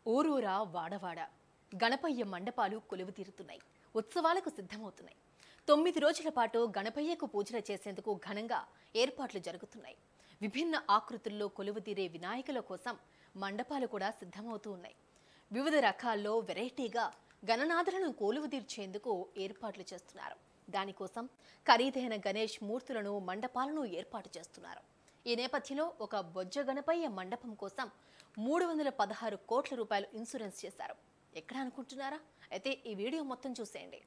ఊరూరా వాడవాడ గణపయ్య మండపాలు కొలువు తీరుతున్నాయి ఉత్సవాలకు సిద్ధమవుతున్నాయి తొమ్మిది రోజుల పాటు గణపయ్యకు పూజలు చేసేందుకు ఘనంగా ఏర్పాట్లు జరుగుతున్నాయి విభిన్న ఆకృతుల్లో కొలువు తీరే వినాయకుల కోసం మండపాలు కూడా సిద్ధమవుతూ ఉన్నాయి వివిధ రకాల్లో వెరైటీగా గణనాథులను కొలువు తీర్చేందుకు ఏర్పాట్లు చేస్తున్నారు దానికోసం ఖరీదైన గణేష్ మూర్తులను మండపాలను ఏర్పాటు చేస్తున్నారు ఈ నేపథ్యంలో ఒక బొజ్జ గణపయ్య మండపం కోసం మూడు వందల పదహారు కోట్ల రూపాయలు ఇన్సూరెన్స్ చేశారు ఎక్కడ అనుకుంటున్నారా అయితే ఈ వీడియో మొత్తం చూసేయండి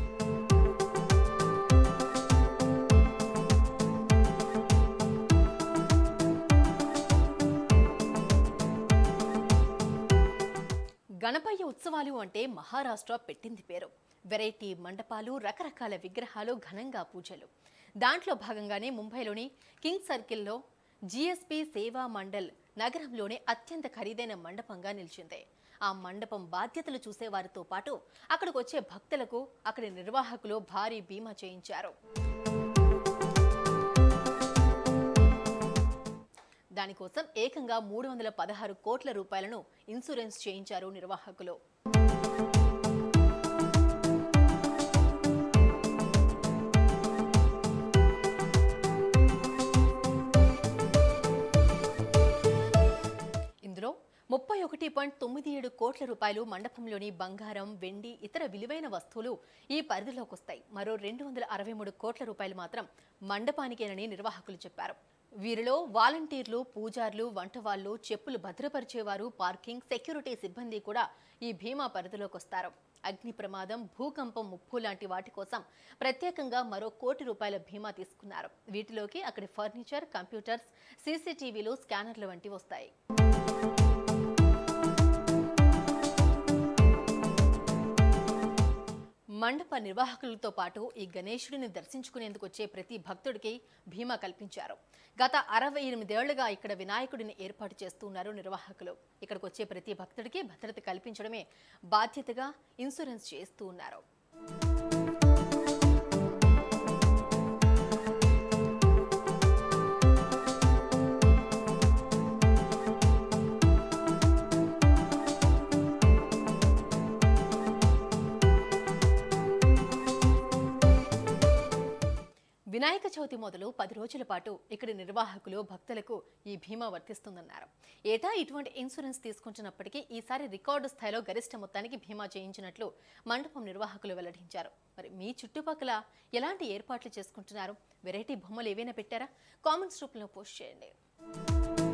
గణపయ్య ఉత్సవాలు అంటే మహారాష్ట్ర పెట్టింది పేరు వెరైటీ మండపాలు రకరకాల విగ్రహాలు ఘనంగా పూజలు దాంట్లో భాగంగానే ముంబైలోని కింగ్ సర్కిల్లో జిఎస్పి సేవా మండల్ నగరంలోనే అత్యంత ఖరీదైన మండపంగా నిలిచింది ఆ మండపం బాధ్యతలు చూసేవారితో పాటు అక్కడికి వచ్చే భక్తులకు అక్కడి నిర్వాహకులు భారీ బీమా చేయించారు దానికోసం ఏకంగా మూడు వందల పదహారు కోట్ల రూపాయలను ఇన్సూరెన్స్ చేయించారు నిర్వాహకులు ఇందులో ముప్పై ఒకటి పాయింట్ తొమ్మిది ఏడు కోట్ల రూపాయలు మండపంలోని బంగారం వెండి ఇతర విలువైన వస్తువులు ఈ పరిధిలోకి వస్తాయి మరో రెండు వందల అరవై మూడు కోట్ల రూపాయలు మాత్రం మండపానికేనని నిర్వాహకులు చెప్పారు వీరిలో వాలంటీర్లు పూజార్లు వంటవాళ్లు చెప్పులు భద్రపరిచేవారు పార్కింగ్ సెక్యూరిటీ సిబ్బంది కూడా ఈ బీమా పరిధిలోకి వస్తారు అగ్ని ప్రమాదం భూకంపం ముప్పు లాంటి వాటి కోసం ప్రత్యేకంగా మరో కోటి రూపాయల బీమా తీసుకున్నారు వీటిలోకి అక్కడి ఫర్నిచర్ కంప్యూటర్స్ సీసీటీవీలు స్కానర్లు వంటివి వస్తాయి మండప నిర్వాహకులతో పాటు ఈ గణేశుడిని దర్శించుకునేందుకు వచ్చే ప్రతి భక్తుడికి బీమా కల్పించారు గత అరవై ఎనిమిదేళ్లుగా ఇక్కడ వినాయకుడిని ఏర్పాటు చేస్తున్నారు నిర్వాహకులు ఇక్కడికి వచ్చే ప్రతి భక్తుడికి భద్రత కల్పించడమే బాధ్యతగా ఇన్సూరెన్స్ చేస్తూ ఉన్నారు వినాయక చవితి మొదలు పది రోజుల పాటు ఇక్కడి నిర్వాహకులు భక్తులకు ఈ బీమా వర్తిస్తుందన్నారు ఏటా ఇటువంటి ఇన్సూరెన్స్ తీసుకుంటున్నప్పటికీ ఈసారి రికార్డు స్థాయిలో గరిష్ట మొత్తానికి బీమా చేయించినట్లు మండపం నిర్వాహకులు వెల్లడించారు మరి మీ చుట్టుపక్కల ఎలాంటి ఏర్పాట్లు చేసుకుంటున్నారు వెరైటీ బొమ్మలు ఏవైనా పెట్టారా కామెంట్స్ రూపంలో పోస్ట్ చేయండి